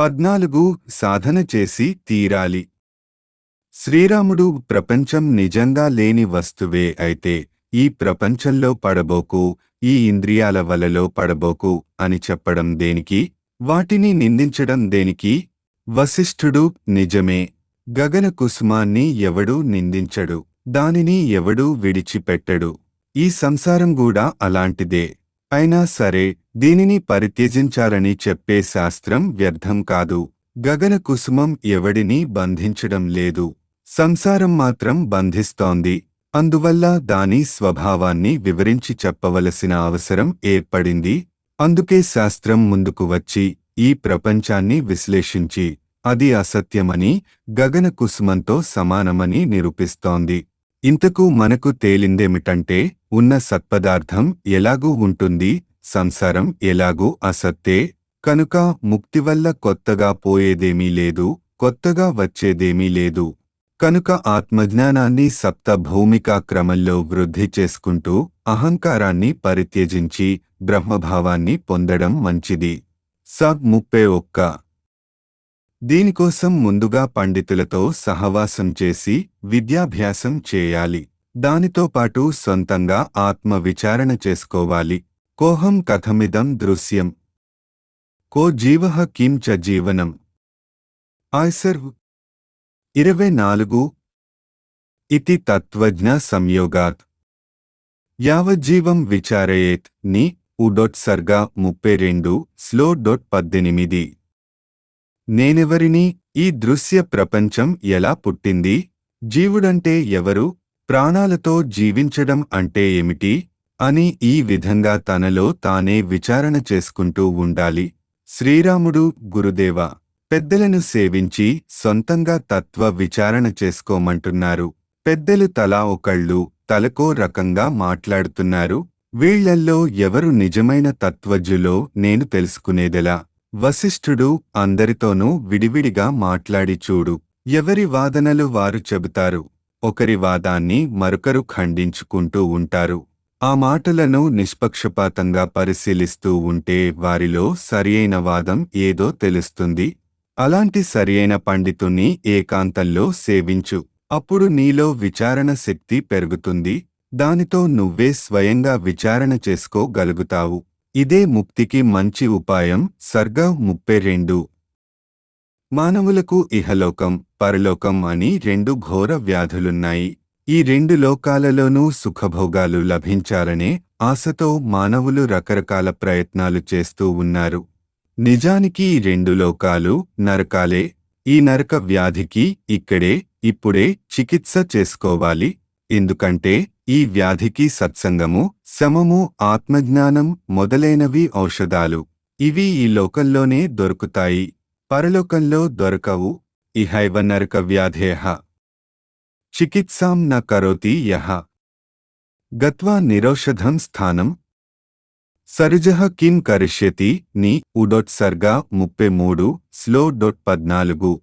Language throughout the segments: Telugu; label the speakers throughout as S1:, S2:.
S1: పద్నాలుగు సాధన చేసి తీరాలి శ్రీరాముడు ప్రపంచం నిజంగా లేని వస్తువే అయితే ఈ ప్రపంచంలో పడబోకు ఈ ఇంద్రియాల వలలో పడబోకు అని చెప్పడం దేనికి వాటిని నిందించడం దేనికి వశిష్ఠుడు నిజమే గగన కుసుమాన్ని ఎవడూ నిందించడు దానిని ఎవడూ విడిచిపెట్టడు ఈ సంసారం కూడా అలాంటిదే అయినా సరే దీనిని పరిత్యజించాలని చెప్పే శాస్త్రం వ్యర్థం కాదు గగన కుసుమం ఎవడిని బంధించడం లేదు సంసారం మాత్రం బంధిస్తోంది అందువల్ల దాని స్వభావాన్ని వివరించి చెప్పవలసిన అవసరం ఏర్పడింది అందుకే శాస్త్రం ముందుకు వచ్చి ఈ ప్రపంచాన్ని విశ్లేషించి అది అసత్యమని గగన కుసుమంతో సమానమని నిరూపిస్తోంది ఇంతకు మనకు తేలిందేమిటంటే ఉన్న సత్పదార్థం ఎలాగూ ఉంటుంది సంసారం ఎలాగూ అసత్తే కనుక ముక్తి వల్ల కొత్తగా పోయేదేమీ లేదు కొత్తగా వచ్చేదేమీ లేదు కనుక ఆత్మజ్ఞానాన్ని సప్త భౌమికా క్రమంలో వృద్ధి చేసుకుంటూ అహంకారాన్ని పరిత్యజించి బ్రహ్మభావాన్ని పొందడం మంచిది సబ్ ముప్పై ఒక్క దీనికోసం ముందుగా పండితులతో సహవాసం చేసి విద్యాభ్యాసం చేయాలి దానితో పాటు సొంతంగా ఆత్మ విచారణ చేసుకోవాలి కోహం కథమిదం దృశ్యం కో జీవ కిం చ జీవనం ఆయ్సర్ ఇరవై నాలుగు ఇతి తత్వజ్ఞ సంయోగాత్ యావజ్జీవం విచారయేత్ ని ఉడొట్ సర్గా ముప్పై రెండు స్లో డొట్ పద్దెనిమిది నేనెవరిని ఈ దృశ్య ప్రపంచం ఎలా పుట్టింది జీవుడంటే ఎవరు ప్రాణాలతో జీవించడం అంటే ఏమిటి అని ఈ విధంగా తనలో తానే విచారణ చేసుకుంటూ ఉండాలి శ్రీరాముడు గురుదేవ పెద్దలను సేవించి సొంతంగా తత్వ విచారణ చేసుకోమంటున్నారు పెద్దలు తలా ఒకళ్ళు తలకో రకంగా మాట్లాడుతున్నారు వీళ్లల్లో ఎవరు నిజమైన తత్వజ్ఞులో నేను తెలుసుకునేదెలా వశిష్ఠుడు అందరితోనూ విడివిడిగా మాట్లాడి చూడు ఎవరి వాదనలు వారు చెబుతారు ఒకరి వాదాన్ని మరొకరు ఖండించుకుంటూ ఉంటారు ఆ మాటలను నిష్పక్షపాతంగా పరిశీలిస్తూ ఉంటే వారిలో సరియైన వాదం ఏదో తెలుస్తుంది అలాంటి సరియైన పండితుణ్ణి ఏకాంతంలో సేవించు అప్పుడు నీలో విచారణ శక్తి పెరుగుతుంది దానితో నువ్వే స్వయంగా విచారణ చేసుకోగలుగుతావు ఇదే ముక్తికి మంచి ఉపాయం సర్గ ముప్పై రెండు మానవులకు ఇహలోకం పరలోకం అని రెండు ఘోర వ్యాధులున్నాయి ఈ రెండు లోకాలలోనూ సుఖభోగాలు లభించాలనే ఆశతో మానవులు రకరకాల ప్రయత్నాలు చేస్తూ ఉన్నారు నిజానికి ఈ రెండు లోకాలు నరకాలే ఈ నరక వ్యాధికి ఇక్కడే ఇప్పుడే చికిత్స చేసుకోవాలి ఎందుకంటే ఈ వ్యాధికి సత్సంగము శమము ఆత్మజ్ఞానం మొదలైనవి ఔషధాలు ఇవి ఈ లోకంలోనే దొరుకుతాయి పరలోకంలో దొరకవు ఇహైవ నరక వ్యాధేహ చికిత్సాం న కరోతి యహ గత్వా నిరోషధం స్థానం సరుజః కిం కరిష్యతి ని ఉడొట్సర్గ ముప్పై మూడు స్లో డొట్ పద్నాలుగు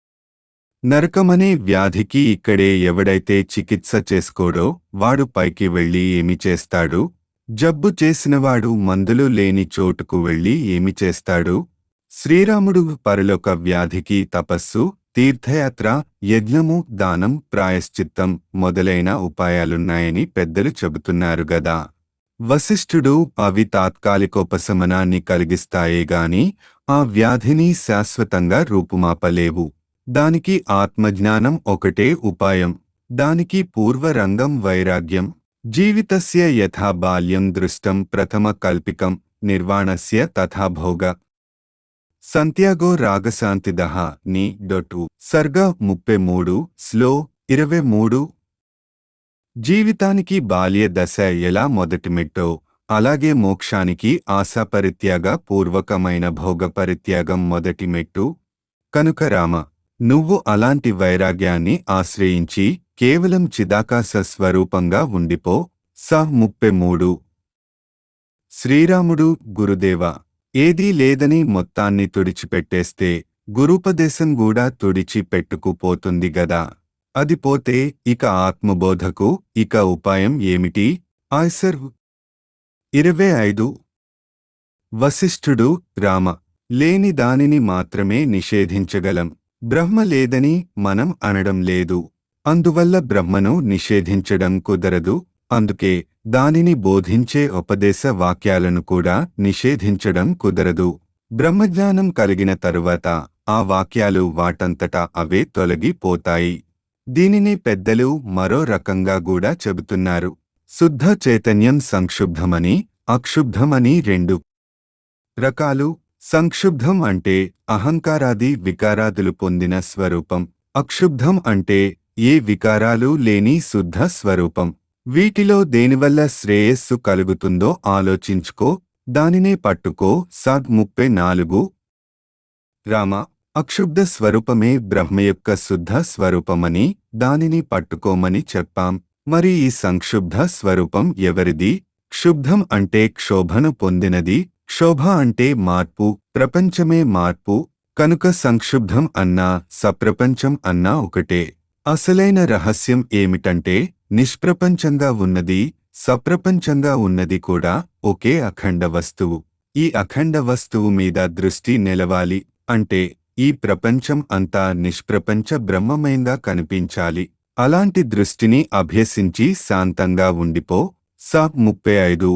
S1: నరకమనే వ్యాధికి ఇక్కడే ఎవడైతే చికిత్స చేసుకోడో వాడు పైకి వెళ్ళి ఏమి చేస్తాడు జబ్బు చేసినవాడు మందులు లేని చోటుకు వెళ్ళి ఏమి చేస్తాడు శ్రీరాముడు పరలోక వ్యాధికి తపస్సు తీర్థయాత్ర యజ్ఞము దానం ప్రాయశ్చిత్తం మొదలైన ఉపాయాలున్నాయని పెద్దలు చెబుతున్నారు గదా వశిష్ఠుడు అవి తాత్కాలికోపశమనాన్ని కలిగిస్తాయే గాని ఆ వ్యాధిని శాశ్వతంగా రూపుమాపలేవు దానికి ఆత్మజ్ఞానం ఒకటే ఉపాయం దానికి పూర్వరంగం వైరాగ్యం జీవితస్య యథా బాల్యం దృష్టం ప్రథమ కల్పికం నిర్వాణస్య తథా భోగ సంత్యాగో రాగశాంతిదహ ని డొటు సర్గ ముప్పై మూడు స్లో ఇరవై మూడు జీవితానికి బాల్య దశ ఎలా మొదటి మెట్టో అలాగే మోక్షానికి ఆశాపరిత్యాగ పూర్వకమైన భోగ పరిత్యాగం మొదటి మెట్టు కనుక రామ నువ్వు అలాంటి వైరాగ్యాన్ని ఆశ్రయించి కేవలం చిదాకాశ స్వరూపంగా ఉండిపో స ముప్పై మూడు శ్రీరాముడు గురుదేవ ఏదీ లేదని మొత్తాన్ని తుడిచిపెట్టేస్తే గురూపదేశం కూడా తుడిచి పెట్టుకుపోతుంది గదా అది పోతే ఇక ఆత్మబోధకు ఇక ఉపాయం ఏమిటి ఆయ్సర్ ఇరవై ఐదు వశిష్ఠుడు రామ లేని దానిని మాత్రమే నిషేధించగలం బ్రహ్మ లేదని మనం అనడం లేదు అందువల్ల బ్రహ్మను నిషేధించడం కుదరదు అందుకే దానిని బోధించే ఉపదేశ వాక్యాలను కూడా నిషేధించడం కుదరదు బ్రహ్మజ్ఞానం కలిగిన తరువాత ఆ వాక్యాలు వాటంతటా అవే తొలగిపోతాయి దీనిని పెద్దలు మరో రకంగా కూడా చెబుతున్నారు శుద్ధ చైతన్యం సంక్షుబ్ధమని అక్షుబ్ధమని రెండు రకాలు సంక్షుబ్ధం అంటే అహంకారాది వికారాదులు పొందిన స్వరూపం అక్షుబ్ధం అంటే ఏ వికారాలు లేని శుద్ధ స్వరూపం వీటిలో దేనివల్ల శ్రేయస్సు కలుగుతుందో ఆలోచించుకో దానినే పట్టుకో సగ్ ముప్పై నాలుగు రామ అక్షుబ్ధ స్వరూపమే బ్రహ్మ యొక్క శుద్ధ స్వరూపమని దానిని పట్టుకోమని చెప్పాం మరి ఈ సంక్షుబ్ధ స్వరూపం ఎవరిది క్షుబ్ధం అంటే క్షోభను పొందినది క్షోభ అంటే మార్పు ప్రపంచమే మార్పు కనుక సంక్షుబ్ధం అన్నా సప్రపంచం అన్నా ఒకటే అసలైన రహస్యం ఏమిటంటే నిష్ప్రపంచంగా ఉన్నది సప్రపంచంగా ఉన్నది కూడా ఒకే అఖండ వస్తువు ఈ అఖండ వస్తువు మీద దృష్టి నిలవాలి అంటే ఈ ప్రపంచం అంతా నిష్ప్రపంచ బ్రహ్మమయంగా కనిపించాలి అలాంటి దృష్టిని అభ్యసించి శాంతంగా ఉండిపో స ముప్పై ఐదు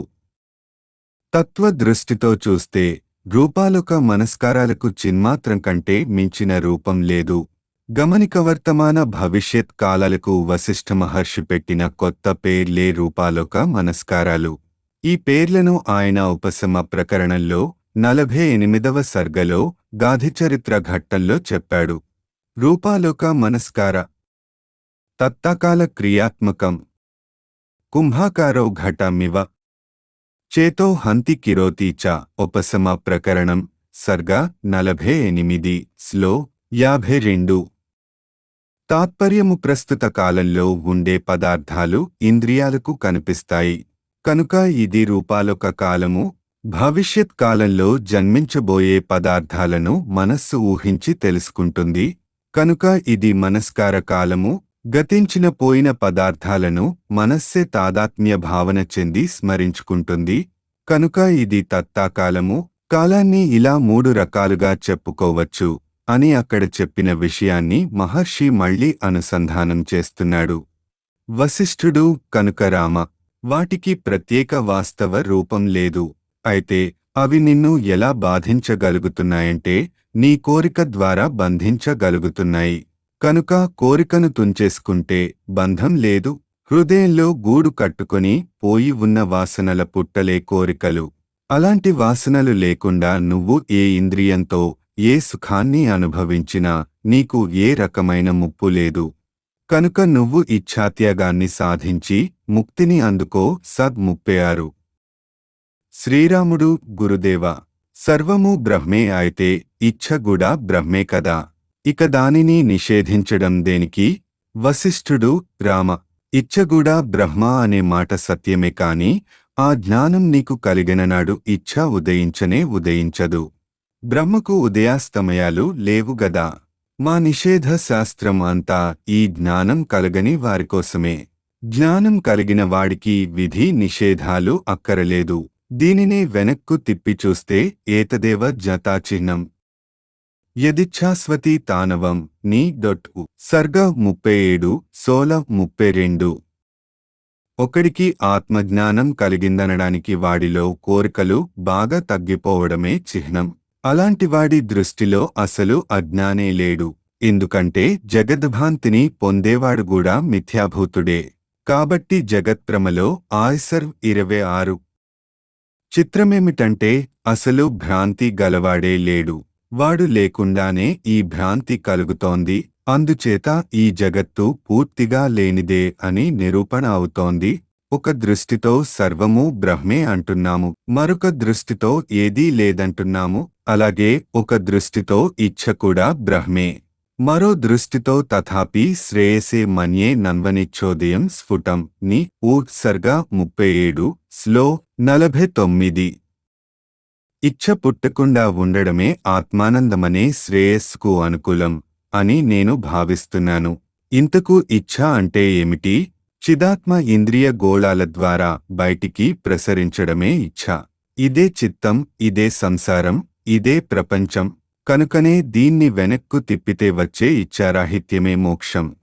S1: తత్వ దృష్టితో చూస్తే రూపాలొక మనస్కారాలకు చిన్మాత్రం కంటే మించిన రూపం లేదు గమనిక వర్తమాన భవిష్యత్ కాలాలకు వశిష్ఠ మహర్షి పెట్టిన కొత్త పేర్లే రూపాలొక మనస్కారాలు ఈ పేర్లను ఆయన ఉపశమ ప్రకరణంలో నలభై ఎనిమిదవ సర్గలో గాధిచరిత్ర ఘట్టంలో చెప్పాడు రూపాలొక మనస్కార తత్తాకాల క్రియాత్మకం కుంభాకారో ఘటమివ చేతో హంతి కిరోతి చ ఉపశమ ప్రకరణం సర్గ నలభై ఎనిమిది స్లో యాభై రెండు తాత్పర్యము ప్రస్తుత కాలంలో ఉండే పదార్థాలు ఇంద్రియాలకు కనిపిస్తాయి కనుక ఇది రూపాలొక కాలము భవిష్యత్ కాలంలో జన్మించబోయే పదార్థాలను మనస్సు ఊహించి తెలుసుకుంటుంది కనుక ఇది మనస్కార కాలము గతించిన పోయిన పదార్థాలను మనస్సే తాదాత్మ్య భావన చెంది స్మరించుకుంటుంది కనుక ఇది తత్తాకాలము కాలాన్ని ఇలా మూడు రకాలుగా చెప్పుకోవచ్చు అని అక్కడ చెప్పిన విషయాన్ని మహర్షి మళ్ళీ అనుసంధానం చేస్తున్నాడు వశిష్ఠుడు కనుక రామ వాటికి ప్రత్యేక వాస్తవ రూపం లేదు అయితే అవి నిన్ను ఎలా బాధించగలుగుతున్నాయంటే నీ కోరిక ద్వారా బంధించగలుగుతున్నాయి కనుక కోరికను తుంచేసుకుంటే బంధం లేదు హృదయంలో గూడు కట్టుకొని పోయి ఉన్న వాసనల పుట్టలే కోరికలు అలాంటి వాసనలు లేకుండా నువ్వు ఏ ఇంద్రియంతో ఏ సుఖాన్ని అనుభవించినా నీకు ఏ రకమైన ముప్పు లేదు కనుక నువ్వు ఇచ్ఛాత్యాగాన్ని సాధించి ముక్తిని అందుకో సద్ ముప్పై ఆరు శ్రీరాముడు గురుదేవ సర్వము బ్రహ్మే అయితే ఇచ్ఛ కూడా బ్రహ్మే కదా ఇక దానిని నిషేధించడం దేనికి వశిష్ఠుడు రామ ఇచ్ఛ కూడా బ్రహ్మ అనే మాట సత్యమే కాని ఆ జ్ఞానం నీకు కలిగిననాడు ఇచ్ఛ ఉదయించనే ఉదయించదు బ్రహ్మకు ఉదయాస్తమయాలు లేవు గదా మా నిషేధ శాస్త్రం అంతా ఈ జ్ఞానం కలగని వారికోసమే జ్ఞానం కలిగిన వాడికి విధి నిషేధాలు అక్కరలేదు దీనినే వెనక్కు తిప్పి చూస్తే ఏతదేవ జతాచిహ్నం యదిచ్ఛాస్వతి తానవం నీ డొట్ ఉ. సర్గ ముప్పై ఏడు సోల ముప్పై రెండు ఒకడికి ఆత్మజ్ఞానం కలిగిందనడానికి వాడిలో కోరికలు బాగా తగ్గిపోవడమే చిహ్నం అలాంటి వాడి దృష్టిలో అసలు అజ్ఞానే లేడు ఎందుకంటే జగద్భాంతిని పొందేవాడు కూడా మిథ్యాభూతుడే కాబట్టి జగత్ప్రమలో ఆయ్సర్ ఇరవై ఆరు చిత్రమేమిటంటే అసలు భ్రాంతి గలవాడే లేడు వాడు లేకుండానే ఈ భ్రాంతి కలుగుతోంది అందుచేత ఈ జగత్తు పూర్తిగా లేనిదే అని నిరూపణ అవుతోంది ఒక దృష్టితో సర్వము బ్రహ్మే అంటున్నాము మరొక దృష్టితో ఏదీ లేదంటున్నాము అలాగే ఒక దృష్టితో ఇచ్ఛ కూడా బ్రహ్మే మరో దృష్టితో తథాపి శ్రేయసే మన్యే నన్వనిచ్చోదయం స్ఫుటం ని ఊత్సర్గ ముప్పై ఏడు స్లో నలభై తొమ్మిది ఇచ్ఛ పుట్టకుండా ఉండడమే ఆత్మానందమనే శ్రేయస్సుకు అనుకూలం అని నేను భావిస్తున్నాను ఇంతకు ఇచ్ఛ అంటే ఏమిటి చిదాత్మ ఇంద్రియ గోళాల ద్వారా బయటికి ప్రసరించడమే ఇచ్ఛ ఇదే చిత్తం ఇదే సంసారం ఇదే ప్రపంచం కనుకనే దీన్ని వెనక్కు తిప్పితే వచ్చే ఇచ్చారాహిత్యమే మోక్షం